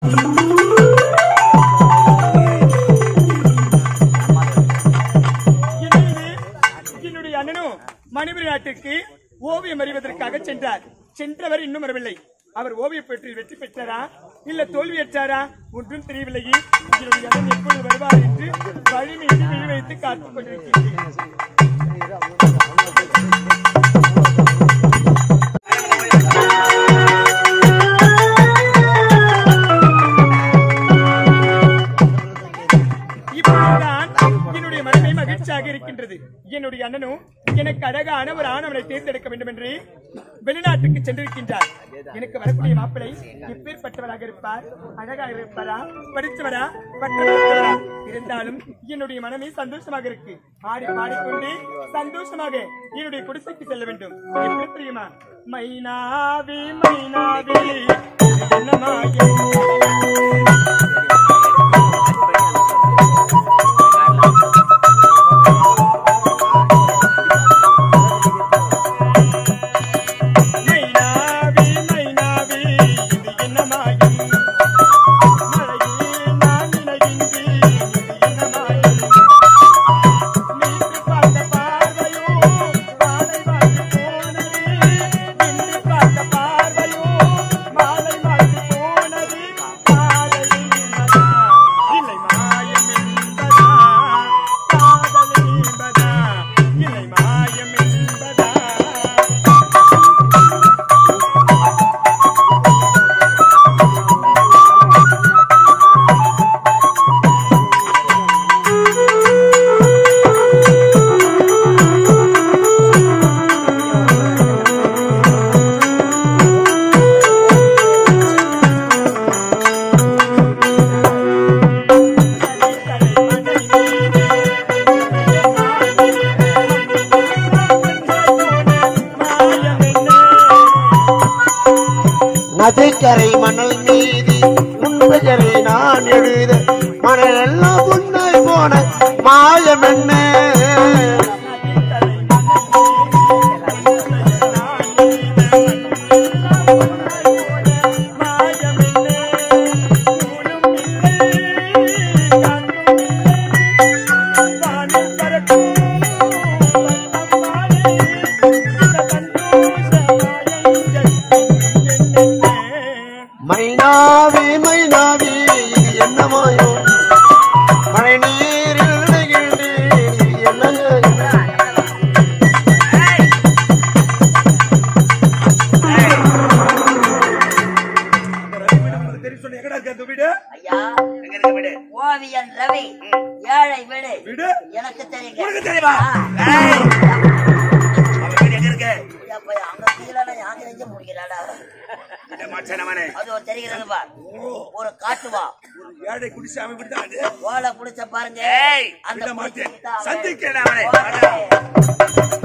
என்னது? என்னுடைய அண்ணனும் மணிபுரி நாட்டிற்கு ஓவியம் அறிவதற்காக சென்றார் சென்றவர் இன்னும் வரவில்லை அவர் ஓவிய போட்டியில் வெற்றி பெற்றாரா இல்ல தோல்வியற்றாரா ஒன்றும் தெரியவில்லையே என்னுடைய அண்ணன் எப்பொழுது வருவார் என்று வழி மீது விழி வைத்து காத்துக் கொண்டிருக்கிறேன் இப்பொழுதுதான் என்னுடைய மனதை மகிழ்ச்சியாக இருக்கின்றது என்னுடைய அண்ணனும் எனக்கு அழகான ஒரு ஆணவனை தேர்ந்தெடுக்க வேண்டும் என்று வெளிநாட்டுக்கு சென்றிருக்கின்றார் எனக்கு வரக்கூடிய மாப்பிளை எப்பேற்பட்டவராக இருப்பார் அழகாக இருப்பாரா படித்தவரா பட்டவரா இருந்தாலும் என்னுடைய மனமே சந்தோஷமாக இருக்கு ஆடி பாடிக்கொண்டு சந்தோஷமாக என்னுடைய குடிசைக்கு செல்ல வேண்டும் எப்படி தெரியுமா மைனாவி மைனாவி என்னமாயே மைனாவி மைனாவி இது என்ன மாயம் மழையே நான் நினைகின்றி இது என்ன மாயம் நீட்டு பார்த்த பார்வையோ மாலை மாற்றி போனது நின்று பார்த்த பார்வையோ மாலை மாற்றி போனது காதலின் மதா இல்லை மாயம் என்பதா காதலின் என்பதா இல்லை மாயம் என்பதா நதிக்கரை மணல் மீது உண்பெயரை நான் எழுத மணலெல்லாம் உன்னாய் போன மாயம் என்ன மைனாவி மைனாவி இது என்ன மாயம் மழை நீரில் நினைகின்றேன் இது என்ன நியாயம்? தெரியும் சொன்ன எங்கடா இருக்கு அந்த வீடு ஐயா எங்க இருக்க வீடு ஓவியன் ரவி ஏழை வீடு வீடு எனக்கு தெரியுங்க உனக்கு தெரியுமா ஆ. ஏய், அவன் வீடு எங்க இருக்கு ஐயா, போய் அங்க கீழே யாங்க நெஞ்சு முடிக்கிறாடா இந்த மச்சனவனே அது ஒரு தெரிகிறது பார் ஒரு காட்டுவா ஒரு ஏழை குடிசை அவன் வீடு தான் அது ஓலை புடிச்ச பாருங்க ஏய் அந்த விட மாட்டேன் புடிச்சுக்கிட்டா அவன். சந்திக்கிறேன் அவனை ஓகே.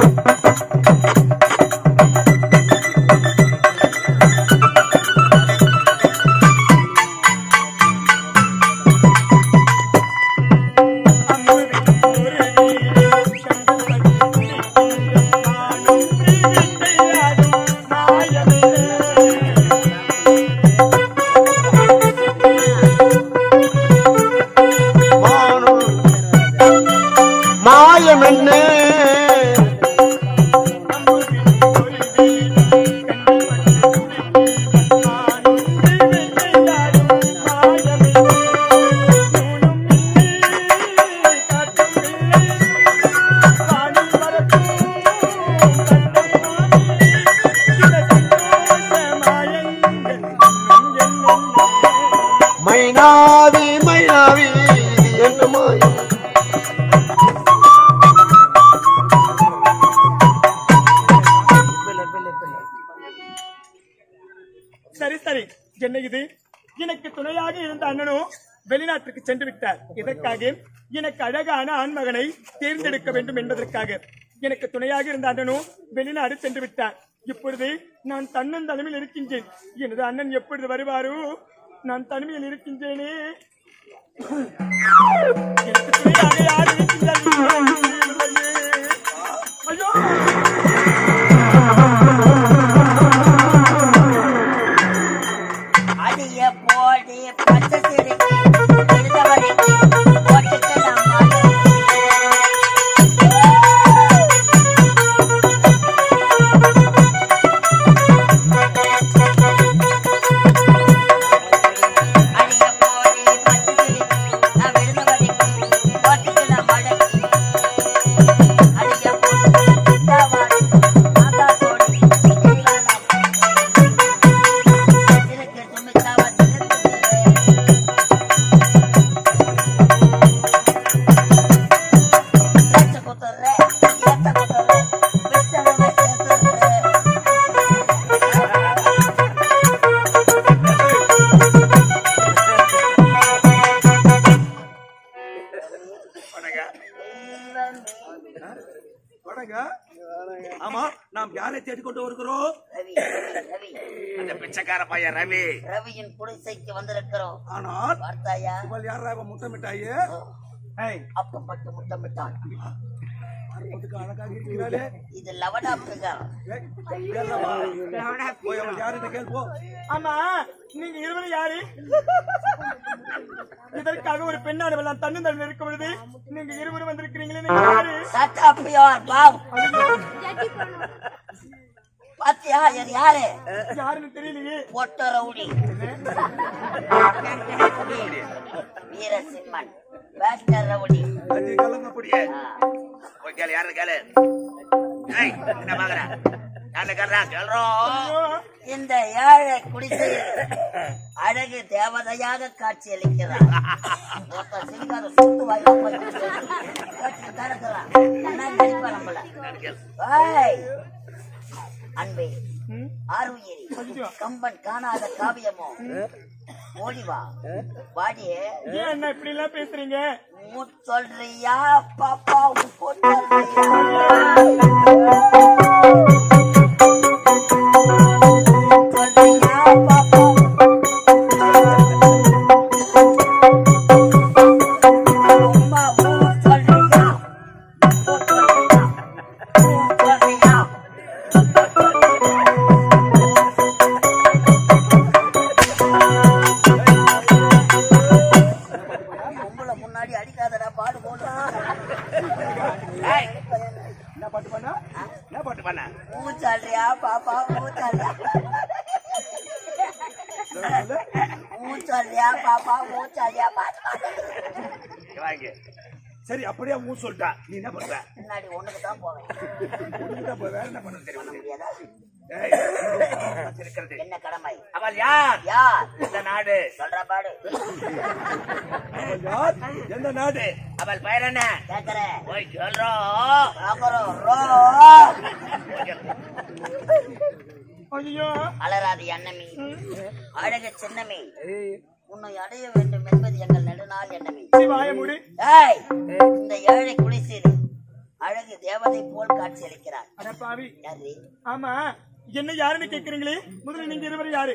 மானம் மாயம் என்ன மைனாவி மைனாவி இது என்ன மாயம் சரி சரி என்ன இது எனக்கு துணையாக இருந்த அண்ணனும் வெளிநாட்டுக்கு சென்று விட்டார் இதற்காக எனக்கு அழகான ஆண்மகனை தேர்ந்தெடுக்க வேண்டும் என்பதற்காக எனக்கு துணையாக இருந்த அண்ணனும் வெளிநாடு சென்று விட்டார் இப்பொழுது நான் தன்னன் தனிமையில் இருக்கின்றேன் எனது அண்ணன் எப்பொழுது வருவாரோ நான் தனிமையில் இருக்கின்றேனே எனக்கு துணையாக யார் இருக்கின்றார்கள்? ஐயோ அடிய போல போடி பச்சை சிரிக்கு விழுந்தவரைக்கு போட்டுக்கலாம் அடிய போடி பச்சை சிரிக்கு நான் விழுந்தவரைக்கு போட்டுக்கலாம் மடக்கி அடிய போடி தாவாடி மாதா தோடி சிறுக்கு சுமித்தாவா சிறுக்கு லட்ச குத்துற ஏத்த குத்துற வெச்சன வெச்ச வணக்கம். ஆமா நாம் யாரை தேடிக்கொண்டு வருகிறோம் ரவி ரவி அந்த பிச்சைக்கார பையன் ரவி ரவியின் குடிசைக்கு வந்திருக்கிறோம் ஆனால் பார்த்தாயா இவள் யாரா இவன் முத்தமிட்டாயே ஏய், அப்பப்பட்டு முத்தமிட்டான் பார்ப்பதற்கு அழகாக இருக்கிறாளே இது லவடாப்புங்க ஏய், கேளவா. போய் அவள் யாருன்னு கேள் போ ஆமா நீங்க இருவரும் யாரு இதற்காக ஒரு பெண்ணானவள் நான் தன்னந்தல் இருக்கும் பொழுது நீங்க இருவரும் வந்திருக்கிறீங்களே நீங்க யாரு சட் அப் யோர் பாவ் பாத்தியா இது யாரு யாருன்னு தெரியலையே பொட்ட ரவுடி வீரசிம்மன் பேஸ்டர் ரவுடி அஞ்சு கலங்க புடியே போய் கேளு யாரு கேளு ஏய் என்ன பாக்குற யாரு கேள்றா கேள்றோம் ஐயோ, இந்த ஏழை குடிசையில் அழகு தேவதையாக காட்சி அளிக்கிறார் ஒருத்தன் சிங்கார சுத்து வாயில போய் கேட்டுட்டு தான் இருக்கிறான். என்ன நடிப்பா நம்மள ஏய், அன்பே ம், ஆறுயிரி ஐயோ. கம்பன் காணாத காவியமோ ஓடி வா வாடியே ஏன் என்ன இப்படி எல்லாம் பேசுறீங்க மூ சொல்றியா பாப்பா உப்பு சொல்றியா சொல்றியா பாப்பா அம்மா ஊ சொல்றியா ஊ சொல்றியா ஊ சொல்றியா உங்களை முன்னாடி அடிக்காதடா பாடு போடு ஏய், என்ன பாட்டு பண்ண என்ன பாட்டு பண்ண ஊச்சாடுறியா பாப்பா ஊச்சாடுறியா ஊச்சாடுறியா பாப்பா ஊச்சாடுறியா பாத்து பாத்து இங்க வாங்க சரி அப்படியே ஊ சொல்லிட்டா நீ என்ன பண்ற முன்னாடி ஒண்ணுக்கு தான் போவேன் உன்கிட்ட போய் வேற என்ன பண்ண தெரியும் பண்ண முடியாதா ஏய், இருக்கிறது என்ன கடமை அவள் யார் யார் இந்த நாடு சொல்ற பாடு அவள் யார் எந்த நாடு அவள் பெயர் என்ன கேக்குறேன் போய் சொல்றோம் பாக்குறோம் ரோ ஐயோ அலராதி அன்னமி அழக சின்னமே உன்னை அடைய வேண்டும் என்பது எங்கள் நெடுநாள் எண்ணமே சரி, வாயை மூடு ஏய் இந்த ஏழை குடிசையில் அழகு தேவதை போல் காட்சி அளிக்கிறார் அட பாவி யாரு ஆமா என்ன யாருன்னு கேக்குறீங்களே முதல்ல நீங்க இருவரும் யாரு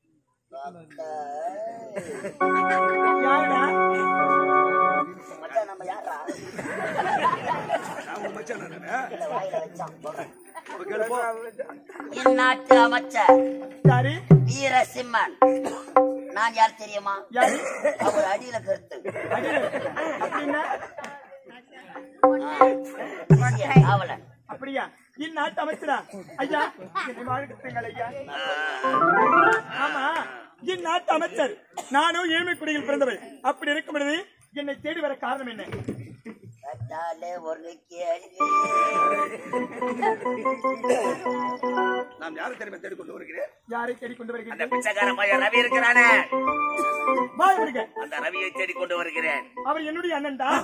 யாருடா மச்சான் நம்ம யாரா நான் உன் மச்சான் நானே. இல்ல வாயில வச்சான் சொல்றேன். அப்ப கேளு போ. இந்நாட்டு அமைச்சர் யாரு வீரசிம்மன் நான் யார் தெரியுமா யாரு அவர் அடியில கருத்து அடியில. அப்படின்னா காவலன் அப்படியா இந்நாட்டு அமைச்சரா ஐயா என்னை வாழ்த்துங்கள் ஐயா ஆமா இந்நாட்டு அமைச்சர் நானும் ஏழ்மை குடியில் பிறந்தவள் அப்படி இருக்கும் பொழுது என்னை தேடி வர காரணம் என்ன கட்டாலே ஒரு கேள்வி நாம் யாரை தெரியுமா தேடி கொண்டு வருகிறேன் யாரை தேடி கொண்டு அந்த வருகிறேன் பிச்சைக்கார பையன் ரவி இருக்கிறானே வாய் விடுங்க அந்த ரவியை தேடி கொண்டு வருகிறேன் அவர் என்னுடைய அண்ணன் தான்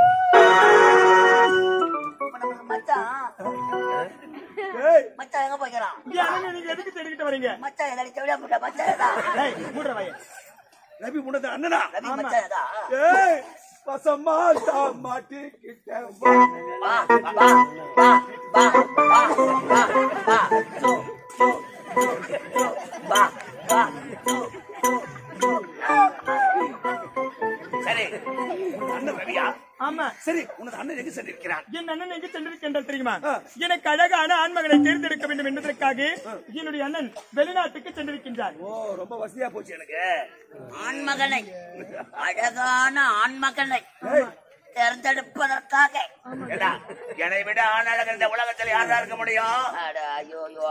இப்ப நமக்கு மச்சான் மச்சான் எங்க போய்க்கிறான் என் அண்ணனை நீங்க எதுக்கு தேடிக்கிட்டு வரீங்க மச்சான் எதாடி செவிலியா போட்ட மச்சான் எதா ஏய், மூடுற வாயை. ரவி முன்னது அண்ணனா ரவி ஆமா. மச்சான் எதா ஏய் பசம்மா மாட்டிக்கிட்ட வா வா வா வா வா வா வா சோ சோ சோ வா வா சரி அண்ணன் ரவியா ஆமா சரி உனது அண்ணன் எங்க சென்றிருக்கிறான் என் அண்ணன் எங்கு சென்றிருக்கின்றார் தெரியுமா எனக்கு அழகான ஆண்மகனை தேர்ந்தெடுக்க வேண்டும் என்பதற்காக என்னுடைய அண்ணன் வெளிநாட்டுக்கு சென்றிருக்கின்றார் ஓ ரொம்ப வசதியா போச்சு எனக்கு ஆண்மகனை அழகான ஆண்மகனை தேர்ந்தெடுப்பதற்காக ஏடா, என்னை விட ஆணழகன் இந்த உலகத்தில் யாரா இருக்க முடியும் அட, ஐயோ, ஐயோ.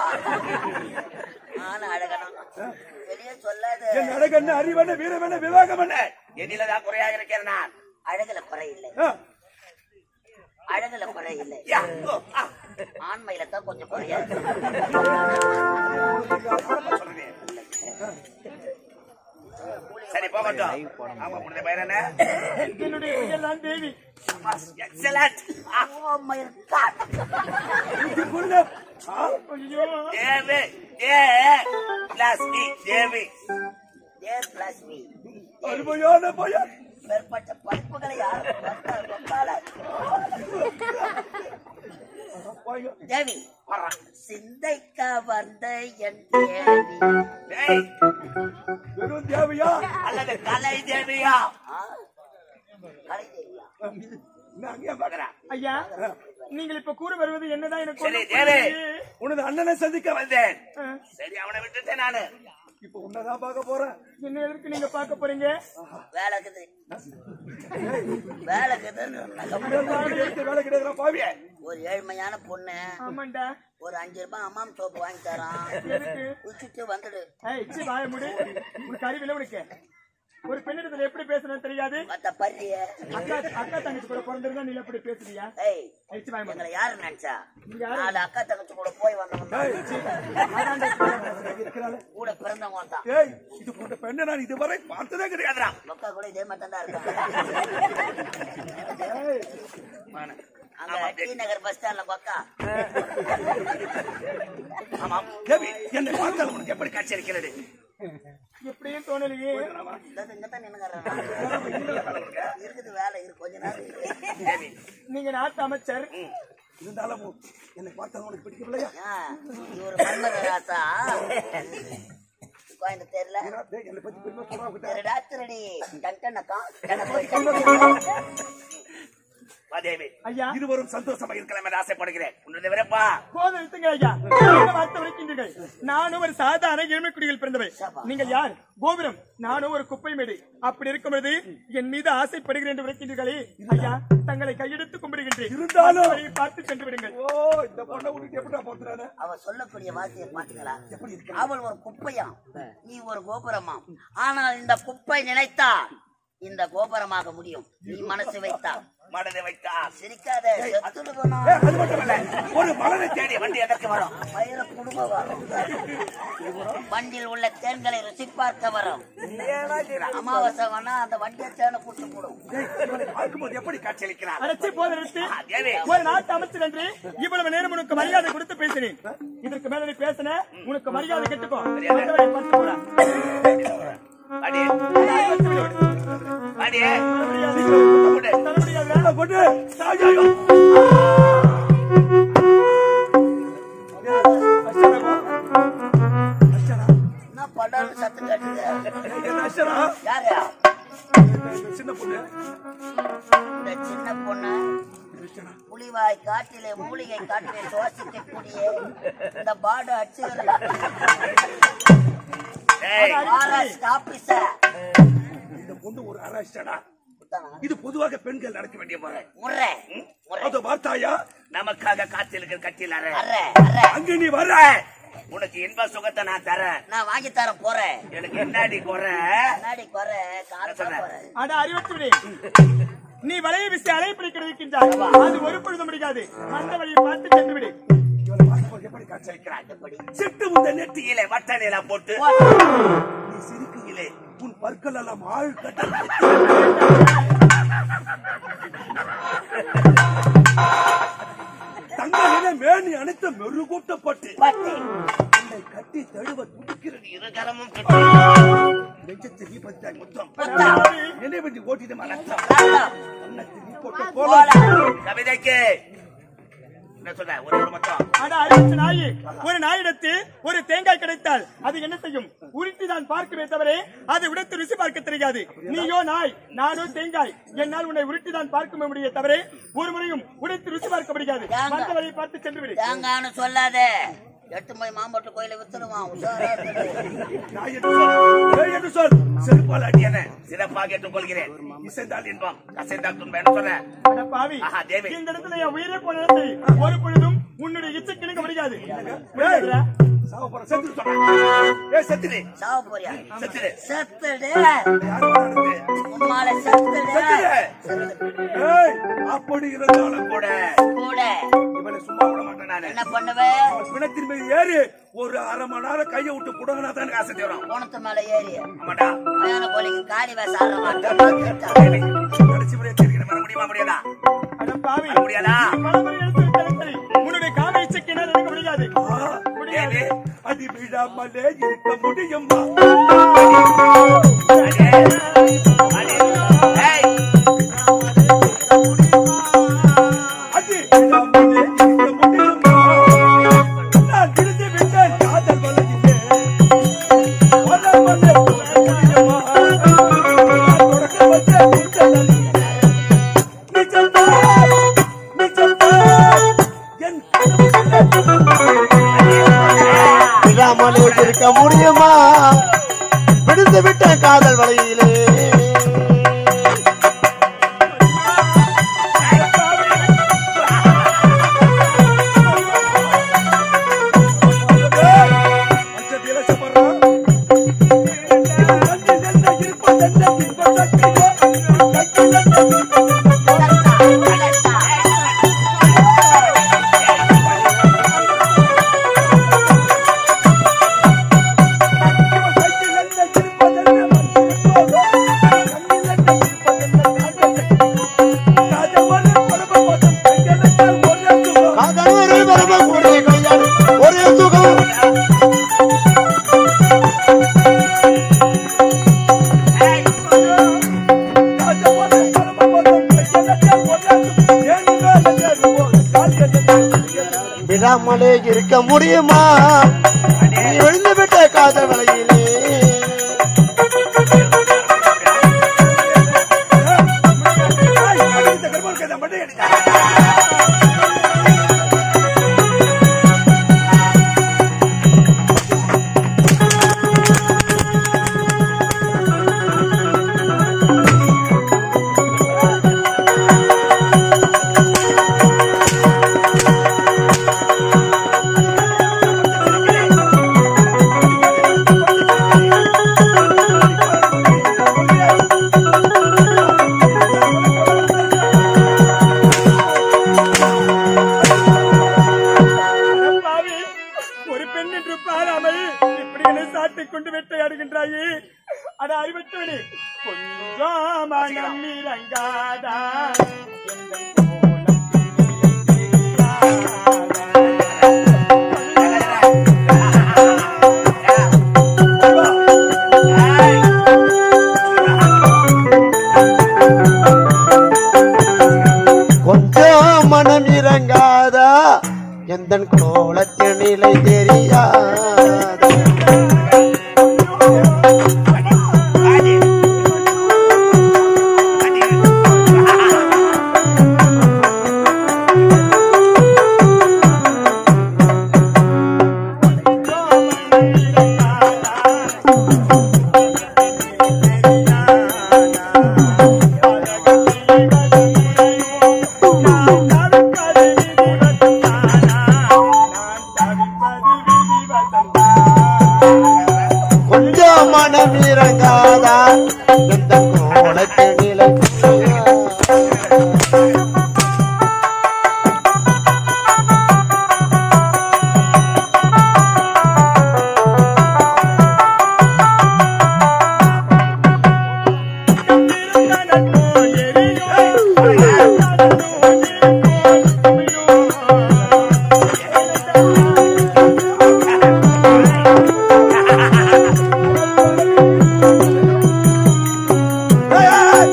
ஆண் அழகனா வெளியே சொல்லாத என் அழகன் அறிவன வீரவன விவேகமன என்னிலதான் குறையாக இருக்கிறேன் நான் அழகுல குறை இல்லை ஆ, அழகுல குறை இல்லை யா, ஓ, ஆ, ஆண்மையில தான் கொஞ்சம் குறையா இருக்கு. சொல்றேன். சரி போகட்டும் ஆமா முடிஞ்ச பையன் என்ன என்னுடைய பெயர் தான் Devi excellent Oh my God. ஐயோ Devi A plus D Devi A plus B. அருமையான பையன் மேற்பட்ட படிப்புகளை யாரும் பார்த்தால் கொண்டால. தேவி சிந்தைக்க வந்த என் தேவி டேய் வெறும் தேவையா அல்லது கலை தேவியா ஆ? கலை தேவியா நான் அங்கேயே பாக்குறேன் ஐயா நீங்கள் இப்ப கூற வருவது என்னதான் எனக்கு சரி ஒண்ணும் தேவி புரியலையே. உனது அண்ணனை சந்திக்க வந்தேன் ஆ, சரி அவனை விட்டுட்டேன் நானு இப்ப உன்னதான் பார்க்க போறேன் என்ன எதற்கு நீங்க பார்க்க போறீங்க வேலைக்குது வேலைக்குதுன்னு எடுத்து வேலை கிடையாது பாவிய ஒரு ஏழ்மையான பொண்ணு ஆமாண்டா ஒரு அஞ்சு ரூபாய் அம்மாம் சோப்பு வாங்கி தரான் எதுக்கு குச்சிட்டு வந்துடு ஏய் இச்சி வாய முடி உனக்கு அறிவில்லை உனக்கு ஒரு பெண்ணிடத்துல எப்படி பேசணும் தெரியாது மத்த பள்ளிய அக்கா அக்கா தங்கச்சி கூட பிறந்திருந்தா நீ எப்படி பேசுறியா ஏய் இச்சி வாய முடி எங்களை யாரு நினைச்சா நீங்க யாரு? நாலு அக்கா தங்கச்சி கூட போய் வந்தவங்க இருக்கிறாள் கூட பிறந்தவங்க தான் ஏய் இது போன்ற பெண்ணை நான் இதுவரை பார்த்ததே கிடையாது கிடையாதுடா மக்கா கூட இதே மாதிரி தான் இருக்காங்க அங்க டி நகர் பஸ் ஸ்டாண்ட்ல மக்கா ஆமாம் தேவி என்னை பார்த்தால் உனக்கு எப்படி காட்சி இருக்கிறது எப்படியும் தோணலையே இந்த இங்கதான் நின்னுங்கறாங்க இருக்குது வேலை இருக்கு கொஞ்ச நேரம் இருக்கு. தேவி நீங்க நாட்டு அமைச்சர் இருந்தாலும் என்னை பார்த்தால் உனக்கு பிடிக்கவில்லையா ஆ, இவரு மன்மத ராசா கோயந்த தெரியல டேய், என்னை பத்தி பெருமை சொல்றாங்க திருடா திருடி டன்டனக்கா டனக்கு வா தேவி ஐயா இருவரும் சந்தோஷமாக இருக்கலாம் என்று ஆசைப்படுகிறேன் உன்னது விரப்பா போதும் நிறுத்துங்க ஐயா என்ன வார்த்தை உரைக்கின்றீர்கள் நானும் ஒரு சாதாரண ஏழ்மைக்குடியில் பிறந்தவன் நீங்கள் யார் கோபுரம் நானும் ஒரு குப்பை மேடு அப்படி இருக்கும் பொழுது என் மீது ஆசைப்படுகிறேன் என்று உரைக்கின்றீர்களே ஐயா தங்களை கையெடுத்து கும்பிடுகின்றேன் இருந்தாலும். அவரை பார்த்து சென்று விடுங்கள் ஓ இந்த பொண்ணை உனக்கு எப்படிடா போத்துறானே அவ சொல்லக்கூடிய வார்த்தையை பாத்தீங்களா அவள் ஒரு குப்பையாம் நீ ஒரு கோபுரமாம் ஆனால் இந்த குப்பை நினைத்தா இந்த கோபுரமாக முடியும் நீ மனசு வைத்தா மனதை வைத்தா சிரிக்காத செத்துடுவனும் அது மட்டுமல்ல ஒரு மலரை தேடி வண்டி எதற்கு வரும் வயிறு குடும்ப வரும் வண்டியில் உள்ள தேன்களை ருசி பார்க்க வரும் அமாவாசை வேணா அந்த வண்டியை தேனை கூட்டு போடும் இவனை பார்க்கும்போது எப்படி காட்சியளிக்கிறார் அடைச்சி போத நிறுத்தி ஆ, தேவி ஒரு நாட்டு அமைச்சர் என்று இவ்வளவு நேரம் உனக்கு மரியாதை கொடுத்து பேசினேன் இதற்கு மேல நீ பேசின உனக்கு மரியாதை கெட்டுக்கோ வந்தவரை பார்த்து போடா. அடி அடி தர முடியாது. தர முடியாதுடா. பொண்ணு சாயாயோ என்ன படம் சத்து கட்டுது என்ன அஷ்டரா யாரு சின்ன பொண்ணு இந்த சின்ன பொண்ணு புலிவாய் காட்டிலே மூலிகை காட்டிலே சுவாசிக்கக்கூடிய இந்த பாடு அச்சுகள் ஏய் ஃபாரஸ்ட் ஆபீசர் இந்த பொண்ணு ஒரு அரசடா இது பொதுவாக பெண்கள் நடக்க வேண்டிய முறை முறை முறை அத பார்த்தாயா நமக்காக காத்திருக்கிற கட்டில் அற அற அற அங்க நீ வர்ற உனக்கு இன்ப சுகத்தை நான் தரேன் நான் வாங்கி தர போறேன் எனக்கு என்னடி குறை கண்ணாடி குறை கால் குறை அட அறிவற்று நீ வலையை விசி அலை பிடிக்கின்றாய் அது ஒரு பொழுது முடியாது அந்த வழியை பார்த்து சென்று விடு இவனை பார்க்கும்போது எப்படி காட்சியளிக்கிறாய் எப்படி சிட்டு முந்த நெத்தியிலே வட்ட நிலா போட்டு நீ சிரிக்கையிலே உன் பற்கள் எல்லாம் ஆள் கட்டல் தங்களிடம் மேனி அனைத்து மெருகூட்டப்பட்டு பட்டி உன்னை கட்டி தழுவ துடிக்கிறது இருகரமும் கட்டி நெஞ்சத்தை நீ பத்தாய் முத்தம் முத்தம். நினைவென்றி ஓட்டிடம் அலட்சம் ரத்தம் அன்னத்தை நீ போட்ட போல போல கவிதைக்கு என்ன சொல்ற ஒரு ஒரு மட்டும் அட அறிவிச்ச நாயி ஒரு நாயிடத்து ஒரு தேங்காய் கிடைத்தால் அது என்ன செய்யும் உருட்டி தான் பார்க்கவே தவிர அதை உடைத்து ருசி பார்க்க தெரியாது நீயோ நாய் நானோ தேங்காய் என்னால் உன்னை உருட்டி தான் பார்க்க முடிய தவிர ஒரு முறையும் உடைத்து ருசி பார்க்க முடியாது ஏங்க? வந்த வழியை பார்த்து சென்று விடு தேங்கான்னு சொல்லாத எட்டு போய் மாம்பட்டு கோயில வித்துருவான் உஷாரா இருக்கணும். நான் என்று சொல் ஏய் என்று சொல் செருப்பால் அடி என்ன சிறப்பாக ஏற்றுக்கொள்கிறேன் இசைந்தால் இன்பம் கசைந்தால் துன்பம் என்ன சொல்ற அட பாவி ஆஹா, தேவி. இந்த இடத்துல என் உயிரே போனாலும் சரி ஒரு பொழுதும் உன்னுடைய இச்சை கிணங்க முடியாது முடியாதுடா. சாவ போற செத்து சொல்றேன் ஏ செத்துடு சாவ போறியா செத்துடு செத்துடு யார் வராது உன்னால செத்துடு செத்துடு. ஏய் அப்படி இருந்தாலும் கூட கூட இவனை சும்மா விட மாட்டேன் நானு என்ன பண்ணுவ அவன் பிணத்தின் மீது ஏறி ஒரு அரை மணி நேரம் கையை விட்டு புடங்கினா தான் காசு தரும் கோணத்து மேல ஏறி ஆமாடா மயான கோழிக்கு காலி வேச ஆட மாட்டேன் தேவி, கடைசி முறையை தெரிவிக்கிறேன் வர முடியுமா முடியாதா அட பாவி வர முடியாதா பலமுறை எடுத்து விட்டாலும் சரி உன்னுடைய காம இச்சைக்கு என்னால் இருக்க முடியாது முடியாது தேவி, அடி விடாமலே இருக்க முடியுமா அடே, அடே, ஏய், அடி விடாமலே இருக்க முடியுமா நான் இருந்து விட்டேன் காதல் வலையிலே வராமலே போக முடியுமா நான் தொடக்க வச்ச இந்த நதியிலே நிஜம்தான், நிஜம்தான், என் விடாமலே இருக்க முடியுமா விடுத்து விட்ட காதல் வலையிலே காதல் ஒரு பரம கூடிய கல்யாணம் ஒரே சுகம் விடாமலே இருக்க முடியுமா நீ விழுந்து விட்ட காதல் வலையிலே அட பாவி ஒரு பெண் என்று பாராமல் இப்படி என்னை சாட்டிக் கொண்டு வேட்டையாடுகின்றாயே அட அறிவற்றவனே கொஞ்சம் மனம் இறங்காதா எங்கள் கொஞ்சம் மனம் இறங்காதா எந்த கோலத்தின் நிலை தெரியாதா அடி. அடி. கொஞ்சம் மனம் இறங்காதா எந்த கோலத்தின் நிலை தெரியாதா ஏய்,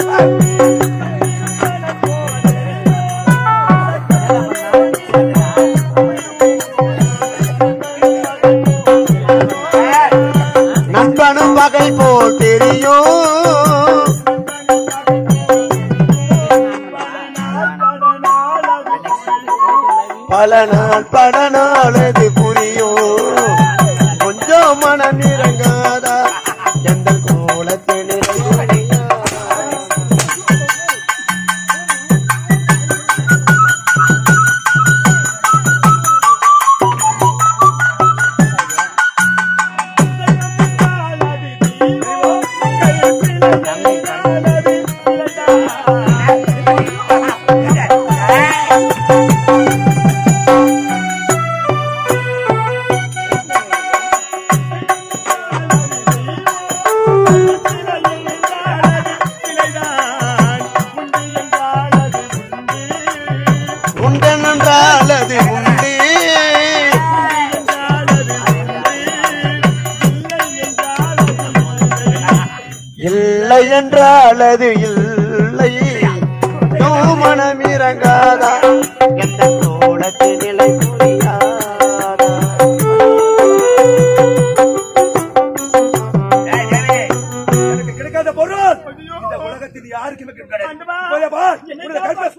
பாடனாலது புரியும் கொஞ்சம் மனம் இறங்காதா எந்த கோலத்தில் உண்டென்றால் அது உண்டு இல்லை என்றால் அது இல்லை நோ மனம் இறங்காதா எந்த கோலத்தில் நிலை புரியாதா ஏய், தேவி, எனக்கு கிடைக்காத பொருள் இந்த உலகத்தில் யாருக்குமே கிடைக்காது ஆண்டவா, போய் பார், என்னை உனக்கு கற்ப-